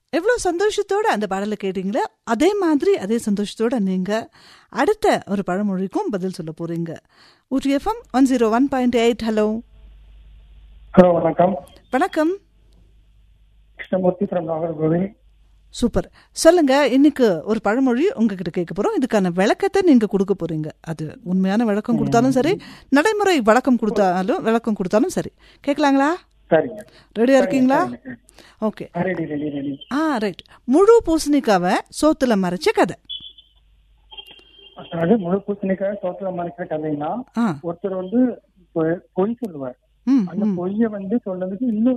எவ்வளோ சந்தோஷத்தோட அந்த பாடலை கேட்டீங்களோ அதே மாதிரி அதே சந்தோஷத்தோட நீங்க அடுத்த ஒரு பழமொழிக்கும் பதில் சொல்ல போறீங்க Ooty FM one zero one point eight hello hello வணக்கம் வணக்கம் கிருஷ்ணமூர்த்தி ஃப்ரம் நாகர்கோவில் சூப்பர் சொல்லுங்க இன்னைக்கு ஒரு பழமொழி உங்ககிட்ட கேட்க போறோம் இதுக்கான விளக்கத்தை நீங்க கொடுக்க போறீங்க அது உண்மையான விளக்கம் கொடுத்தாலும் சரி நடைமுறை வழக்கம் கொடுத்தாலும் விளக்கம் கொடுத்தாலும் சரி கேட்கலாங்களா சரிங்க ரெடியா இருக்கீங்களா okay ready ready ready ah right முழு பூசணிக்காவை சோத்துல மறைச்ச கதை அதாவது முழு பூசணிக்காக சோத்துல மறைக்கிற கதைன்னா ஆ ஒருத்தர் வந்து பொ- பொய் சொல்லுவார் ம் அந்த பொய்ய வந்து சொல்றதுக்கு இன்னொரு